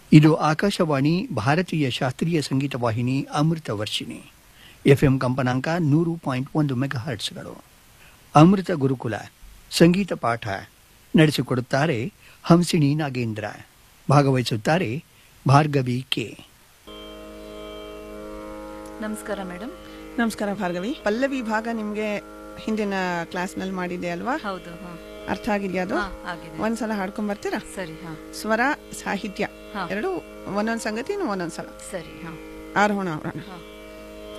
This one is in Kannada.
ಇದು ಆಕಾಶವಾಣಿ ಭಾರತೀಯ ಶಾಸ್ತ್ರೀಯ ಸಂಗೀತ ವಾಹಿನಿ ಅಮೃತ ವರ್ಷಿಣಿ ಎಫ್ಎಂ ಕಂಪನಾಂಕ ನೂರು ಪಾಯಿಂಟ್ ಒಂದು ಮೆಗಾಹರ್ಟ್ಸ್ಗಳು ಅಮೃತ ಗುರುಕುಲ ಸಂಗೀತ ಪಾಠ ನಡೆಸಿಕೊಡುತ್ತಾರೆ ಹಂಸಿಣಿ ನಾಗೇಂದ್ರ ಭಾಗವಹಿಸುತ್ತಾರೆ ಭಾರ್ಗವಿ ಕೆ ನಮಸ್ಕಾರ ಮೇಡಮ್ ನಮಸ್ಕಾರ ಭಾರ್ಗವಿ ಪಲ್ಲವಿ ಭಾಗ ನಿಮ್ಗೆ ಹಿಂದಿನ ಕ್ಲಾಸ್ ನಲ್ಲಿ ಮಾಡಿದೆ ಅಲ್ವಾ ಹೌದು ಹಾ ಅರ್ಥ ಆಗಿದ್ಯಾ ಅದು ಹಾ, ಆಗಿದೆ ಒಂದ್ಸಲ ಹಾಡ್ಕೊಂಡ್ ಬರ್ತೀರಾ ಸರಿ ಹಾ ಸ್ವರ ಸಾಹಿತ್ಯ ಹಾ. ಎರಡು ಒಂದೊಂದ್ ಸಂಗತಿ ಒಂದೊಂದ್ ಸಲ ಸರಿ ಹಾ ಆರೋಹಣ ಅವರೋಣ ಹಾ